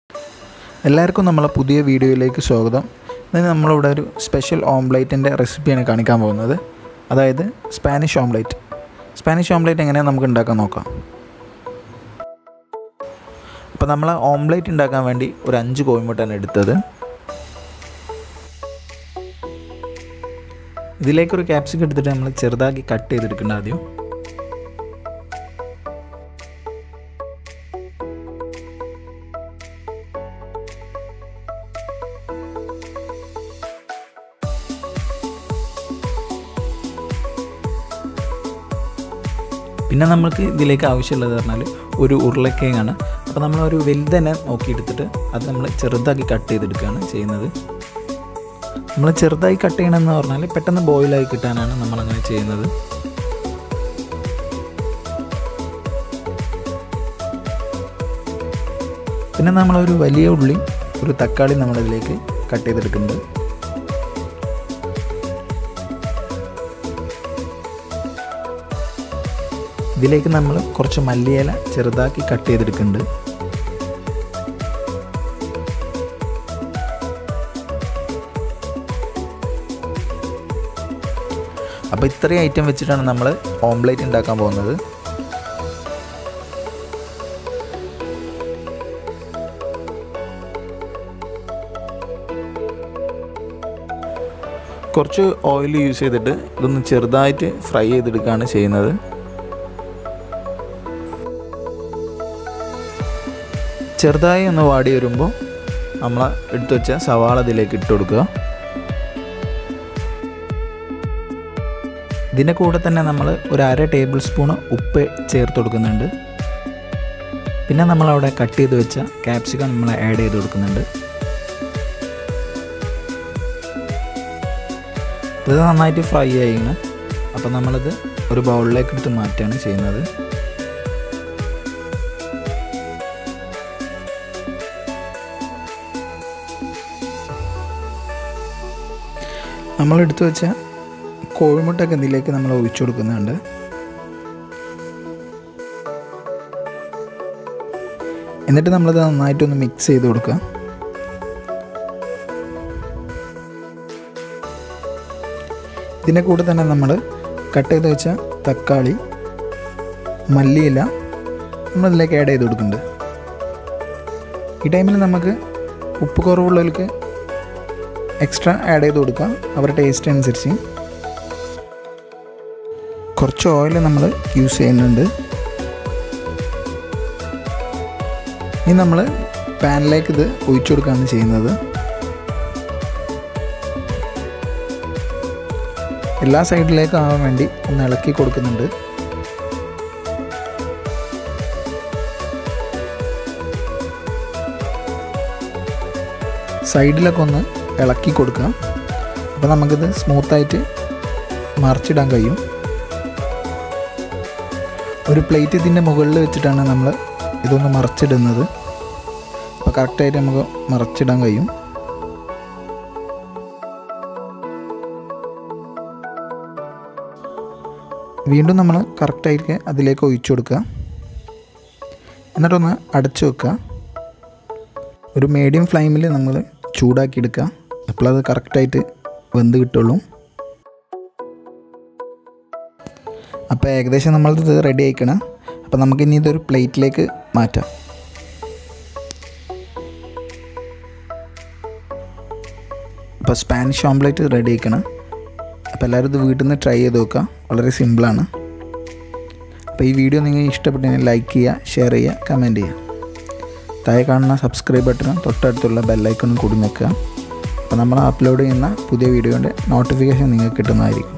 എല്ലാവർക്കും നമ്മളെ പുതിയ വീഡിയോയിലേക്ക് സ്വാഗതം ഇന്ന് നമ്മളിവിടെ ഒരു സ്പെഷ്യൽ ഓംലേറ്റിൻ്റെ റെസിപ്പിയാണ് കാണിക്കാൻ പോകുന്നത് അതായത് സ്പാനിഷ് ഓംലേറ്റ് സ്പാനിഷ് ഓംലേറ്റ് എങ്ങനെയാണ് നമുക്ക് ഉണ്ടാക്കാൻ നോക്കാം അപ്പോൾ നമ്മൾ ഓംലേറ്റ് ഉണ്ടാക്കാൻ വേണ്ടി ഒരു അഞ്ച് കോഴിമുട്ടാണ് എടുത്തത് ഇതിലേക്കൊരു ക്യാപ്സിക്കം എടുത്തിട്ട് നമ്മൾ ചെറുതാക്കി കട്ട് ചെയ്തെടുക്കേണ്ട ആദ്യം പിന്നെ നമുക്ക് ഇതിലേക്ക് ആവശ്യമുള്ളത് പറഞ്ഞാൽ ഒരു ഉരുളക്കിഴങ്ങാണ് അപ്പോൾ നമ്മൾ ഒരു വലുതന്നെ നോക്കിയെടുത്തിട്ട് അത് നമ്മൾ ചെറുതാക്കി കട്ട് ചെയ്തെടുക്കുകയാണ് ചെയ്യുന്നത് നമ്മൾ ചെറുതായി കട്ട് ചെയ്യണമെന്ന് പറഞ്ഞാൽ പെട്ടെന്ന് ബോയിലായി കിട്ടാനാണ് നമ്മളങ്ങനെ ചെയ്യുന്നത് പിന്നെ നമ്മളൊരു വലിയ ഉള്ളി ഒരു തക്കാളി നമ്മളിതിലേക്ക് കട്ട് ചെയ്തെടുക്കുന്നുണ്ട് ഇതിലേക്ക് നമ്മൾ കുറച്ച് മല്ലിയില ചെറുതാക്കി കട്ട് ചെയ്തെടുക്കുന്നുണ്ട് അപ്പോൾ ഇത്രയും ഐറ്റം വെച്ചിട്ടാണ് നമ്മൾ ഓംലേറ്റ് ഉണ്ടാക്കാൻ പോകുന്നത് കുറച്ച് ഓയിൽ യൂസ് ചെയ്തിട്ട് ഇതൊന്ന് ചെറുതായിട്ട് ഫ്രൈ ചെയ്തെടുക്കുകയാണ് ചെയ്യുന്നത് ചെറുതായി ഒന്ന് വാടി വരുമ്പോൾ നമ്മൾ എടുത്തു വെച്ച സവാള ഇതിലേക്ക് ഇട്ട് കൊടുക്കുക ഇതിൻ്റെ കൂടെ തന്നെ നമ്മൾ ഒരു അര ടേബിൾ സ്പൂൺ ഉപ്പ് ചേർത്ത് കൊടുക്കുന്നുണ്ട് പിന്നെ നമ്മളവിടെ കട്ട് ചെയ്ത് വെച്ച ക്യാപ്സിക്കം നമ്മൾ ആഡ് ചെയ്ത് കൊടുക്കുന്നുണ്ട് ഇത് നന്നായിട്ട് ഫ്രൈ ആയിണ് അപ്പോൾ നമ്മളിത് ഒരു ബൗളിലേക്ക് എടുത്ത് മാറ്റുകയാണ് ചെയ്യുന്നത് നമ്മൾ എടുത്തു വെച്ച കോഴിമുട്ടൊക്കെ ഇതിലേക്ക് നമ്മൾ ഒഴിച്ചു കൊടുക്കുന്നുണ്ട് എന്നിട്ട് നമ്മളത് നന്നായിട്ടൊന്ന് മിക്സ് ചെയ്ത് കൊടുക്കുക ഇതിൻ്റെ കൂടെ തന്നെ നമ്മൾ കട്ട് ചെയ്ത് വെച്ച തക്കാളി മല്ലിയില നമ്മളിതിലേക്ക് ആഡ് ചെയ്ത് കൊടുക്കുന്നുണ്ട് ഈ ടൈമിൽ നമുക്ക് ഉപ്പ് കുറവുള്ളവർക്ക് എക്സ്ട്രാ ആഡ് ചെയ്ത് കൊടുക്കാം അവരുടെ ടേസ്റ്റ് അനുസരിച്ച് കുറച്ച് ഓയിൽ നമ്മൾ യൂസ് ചെയ്യുന്നുണ്ട് ഇനി നമ്മൾ പാനിലേക്ക് ഇത് ഒഴിച്ചു കൊടുക്കുകയാണ് ചെയ്യുന്നത് എല്ലാ സൈഡിലേക്കും ആവാൻ വേണ്ടി ഒന്ന് ഇളക്കി കൊടുക്കുന്നുണ്ട് സൈഡിലൊക്കെ ഒന്ന് ഇളക്കി കൊടുക്കുക അപ്പോൾ നമുക്കിത് സ്മൂത്തായിട്ട് മറിച്ചിടാൻ കഴിയും ഒരു പ്ലേറ്റ് ഇതിൻ്റെ മുകളിൽ വെച്ചിട്ടാണ് നമ്മൾ ഇതൊന്ന് മറിച്ചിടുന്നത് അപ്പോൾ കറക്റ്റായിട്ട് നമുക്ക് മറിച്ചിടാൻ കഴിയും വീണ്ടും നമ്മൾ കറക്റ്റായിട്ട് അതിലേക്ക് ഒഴിച്ചു കൊടുക്കുക എന്നിട്ടൊന്ന് അടച്ചു വെക്കുക ഒരു മീഡിയം ഫ്ലെയിമിൽ നമ്മൾ ചൂടാക്കി എടുക്കുക അപ്പോഴത് കറക്റ്റായിട്ട് വെന്ത് കിട്ടുള്ളൂ അപ്പോൾ ഏകദേശം നമ്മളിത് റെഡി ആയിക്കണം അപ്പോൾ നമുക്കിനി ഇതൊരു പ്ലേറ്റിലേക്ക് മാറ്റാം അപ്പോൾ സ്പാനിഷ് ഓംലേറ്റ് റെഡി ആയിക്കണം അപ്പോൾ എല്ലാവരും ഇത് വീട്ടിൽ നിന്ന് ട്രൈ ചെയ്ത് നോക്കുക വളരെ സിമ്പിളാണ് അപ്പോൾ ഈ വീഡിയോ നിങ്ങൾക്ക് ഇഷ്ടപ്പെട്ടെങ്കിൽ ലൈക്ക് ചെയ്യുക ഷെയർ ചെയ്യുക കമൻറ്റ് ചെയ്യുക താഴെ കാണുന്ന സബ്സ്ക്രൈബ് ബട്ടണും തൊട്ടടുത്തുള്ള ബെല്ലൈക്കണും കൂടി നിൽക്കുക അപ്പോൾ നമ്മൾ അപ്ലോഡ് ചെയ്യുന്ന പുതിയ വീഡിയോൻ്റെ നോട്ടിഫിക്കേഷൻ നിങ്ങൾക്ക് കിട്ടുന്നതായിരിക്കും